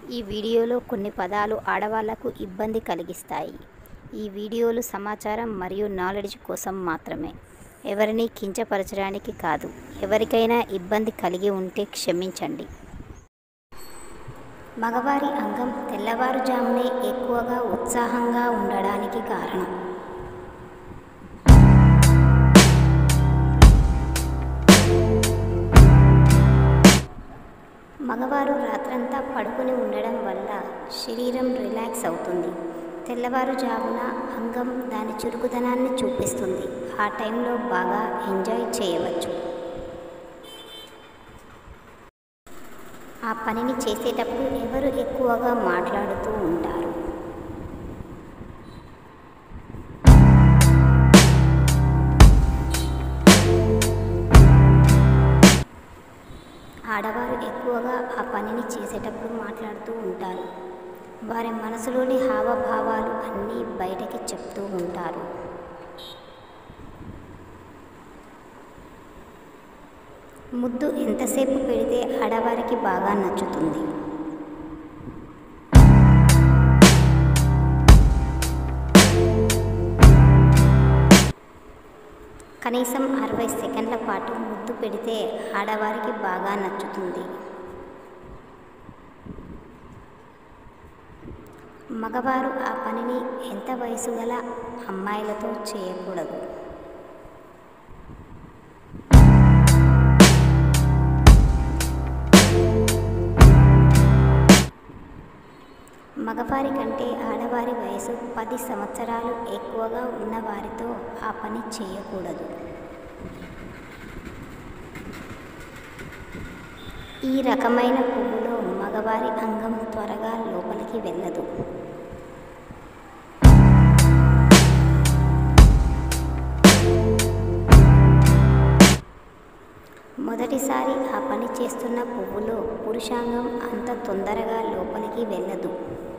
ఈ వీడియోలో కొన్ని పదాలు ఆడవాళ్లకు ఇబ్బంది కలిగిస్తాయి ఈ వీడియోలు సమాచారం మరియు నాలెడ్జ్ కోసం మాత్రమే ఎవరిని కించపరచడానికి కాదు ఎవరికైనా ఇబ్బంది కలిగి ఉంటే క్షమించండి మగవారి అంగం తెల్లవారుజామునే ఎక్కువగా ఉత్సాహంగా ఉండడానికి కారణం మగవారు రాత్రంతా పడుకుని ఉండడం వల్ల శరీరం రిలాక్స్ అవుతుంది తెల్లవారుజామున అంగం దాని చురుకుదనాన్ని చూపిస్తుంది ఆ టైంలో బాగా ఎంజాయ్ చేయవచ్చు ఆ పనిని చేసేటప్పుడు ఎవరు ఎక్కువగా మాట్లాడుతూ ఉంటారు ఆడవారు ఎక్కువగా ఆ పనిని చేసేటప్పుడు మాట్లాడుతూ ఉంటారు వారి మనసులోని హావభావాలు అన్నీ బయటకి చెప్తూ ఉంటారు ముద్దు ఎంతసేపు పెడితే ఆడవారికి బాగా నచ్చుతుంది కనీసం అరవై సెకండ్ల పాటు ముద్దు పెడితే ఆడవారికి బాగా నచ్చుతుంది మగవారు ఆ పనిని ఎంత వయసు గల అమ్మాయిలతో చేయకూడదు మగవారి కంటే ఆడవారి వయసు పది సంవత్సరాలు ఎక్కువగా ఉన్నవారితో ఆ పని చేయకూడదు ఈ రకమైన పువ్వులో మగవారి అంగం త్వరగా లోపలికి వెళ్ళదు మొదటిసారి ఆ పని చేస్తున్న పువ్వులో పురుషాంగం అంత తొందరగా లోపలికి వెళ్ళదు